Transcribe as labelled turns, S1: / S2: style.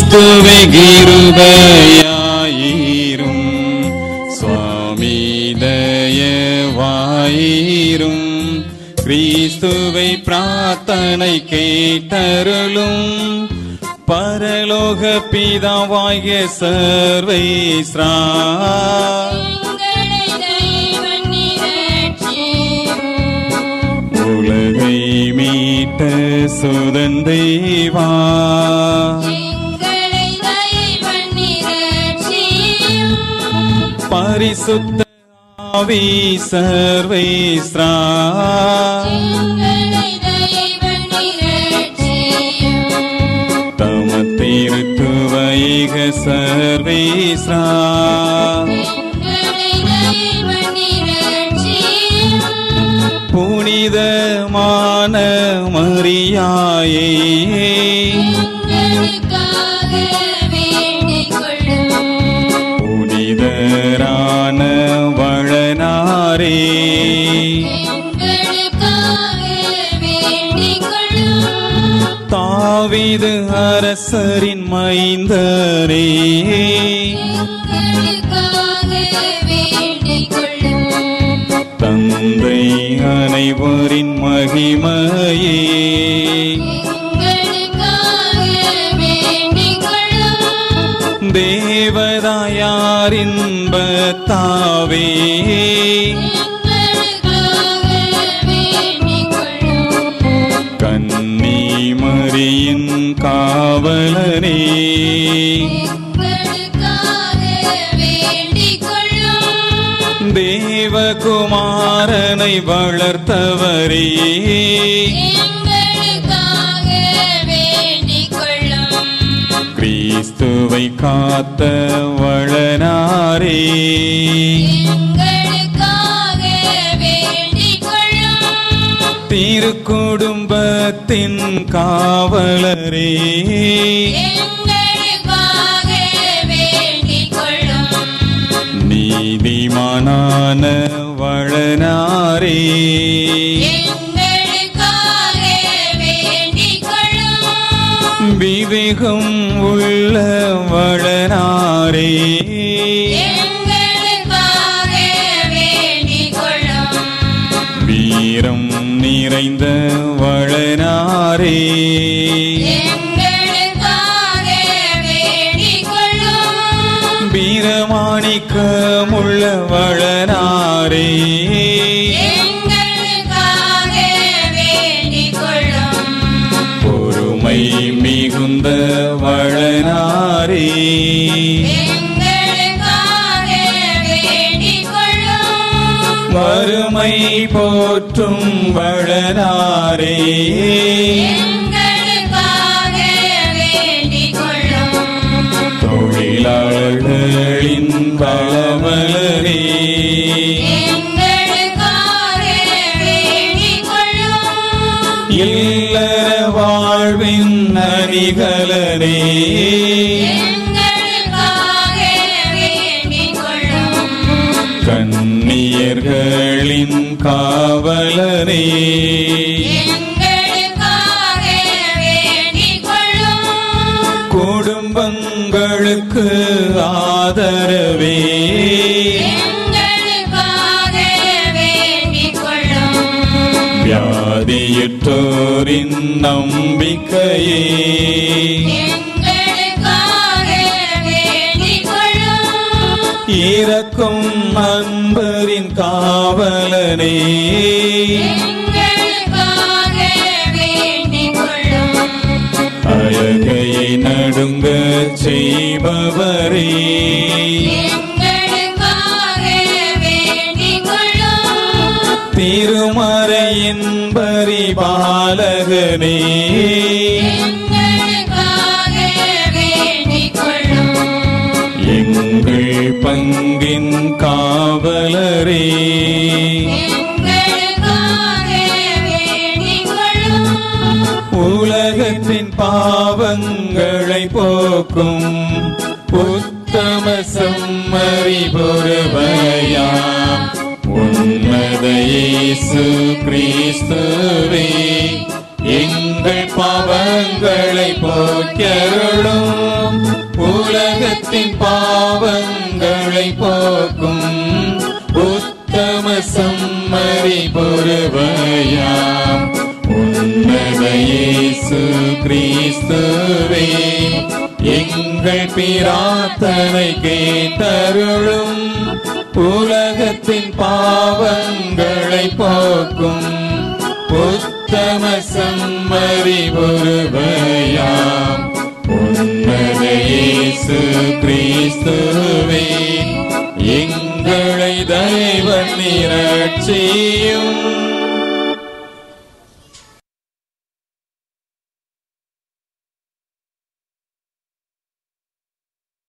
S1: கிறிஸ்துவை கிருபையாயிரும் சுவாமி தயவாயிரும் கிறிஸ்துவை பிரார்த்தனை கேட்டருளும் பரலோக பிதாவாகிய சர்வேஸ்ரா
S2: எங்களை தெய்வன் நிரட்சியும்.
S1: உலகை மீட்ட சுதந்தேவா
S2: எங்களை தெய்வன் நிரட்சியும்.
S1: பரிசுத்த ஆவி சர்வேஸ்ரா
S2: எங்களை தெய்வன் நிரட்சியும்.
S1: தமத்திருத்துவைக சர்வேஸ்ரா
S2: எங்களை தெய்வன் நிரட்சியும்.
S1: புனிதமான மரியாயே
S2: எங்களுக்காக வேண்டிக் கொள்ளும்.
S1: புனிதரான வளனாரே
S2: எங்களுக்காக வேண்டிக் கொள்ளும்.
S1: தாவீது அரசரின் மைந்தரே
S2: எங்களுக்காக வேண்டிக் கொள்ளும்.
S1: தந்தை அனைவரின் மகிமையே
S2: எங்களுக்காக வேண்டிக் கொள்ளும்.
S1: தேவதாயாரின் பத்தாவே
S2: எங்களுக்காக வேண்டிக் கொள்ளும்.
S1: கன்னி மரியின் காவலனே
S2: எங்களுக்காக வேண்டிக் கொள்ளும்.
S1: தேவகுமாரனை வளர்த்தவரே
S2: எங்களுக்காக வேண்டிக் கொள்ளும்.
S1: கிறிஸ்துவை காத்த வளனாரே
S2: எங்களுக்காக வேண்டிக் கொள்ளும்.
S1: திருக்குடும்பத்தின் காவலரே
S2: எங்களுக்காக வேண்டிக் கொள்ளும்.
S1: நீதிமானான வளனாரே
S2: எங்களுக்காக வேண்டிக் கொள்ளும்.
S1: விவேகம் உள்ள வளனாரே
S2: எங்களுக்காக வேண்டிக் கொள்ளும்.
S1: வீரம் நிறைந்த வளனாரே
S2: எங்களுக்காக வேண்டிக் கொள்ளும்.
S1: வீரமாணிக்கமுள்ள வளனாரே
S2: எங்களுக்காக வேண்டிக் கொள்ளும்.
S1: பொறுமை மிகுந்த வளனாரே
S2: எங்களுக்காக வேண்டிக் கொள்ளும்.
S1: வறுமை போற்றும் வளனாரே
S2: எங்களுக்காக வேண்டிக் கொள்ளும்.
S1: தொழிலாளர்களின் பலமலரே
S2: எங்களுக்காக வேண்டிக் கொள்ளும்.
S1: இல்லற வாழ்வின் அணிகலரே
S2: எங்களுக்காக வேண்டிக் கொள்ளும்.
S1: கண்ணியர்களின் காவலரே
S2: எங்களுக்காக வேண்டிக் கொள்ளும்.
S1: குடும்பங்களுக்கு ஆதரவே
S2: எங்களுக்காக வேண்டிக் கொள்ளும்.
S1: வியாதியுற்றோரின் நம்பிக்கையே
S2: எங்களுக்காக வேண்டிக் கொள்ளும்.
S1: இறக்கும் அன்பரின் காவலனே
S2: எங்களுக்காக வேண்டிக் கொள்ளும்.
S1: அழகையை நடுங்க செய்பவரே
S2: எங்களுக்காக வேண்டிக் கொள்ளும்.
S1: திருமறையின் பரிபாலகனே
S2: எங்களுக்காக வேண்டிக் கொள்ளும்.
S1: எங்கள் பங்கின் காவலரே
S2: எங்களுக்காக வேண்டிக் கொள்ளும்.
S1: உலகத்தின் பாவங்களை போக்கும் உத்தம சம்மறி பொறுவையாம் உன்னத இயேசு கிறிஸ்துவே எங்கள் பாவங்களை போக்கருளும் உலகத்தின் பாவங்களை போக்கும் உத்தம சம்மரி பொறுவையாம் உன்னத இயேசு கிறிஸ்துவே எங்கள் பிரார்த்தனை கேட்டருளும் உலகத்தின் பாவங்களை போக்கும் உத்தம சம்மரி பொறுவையாம்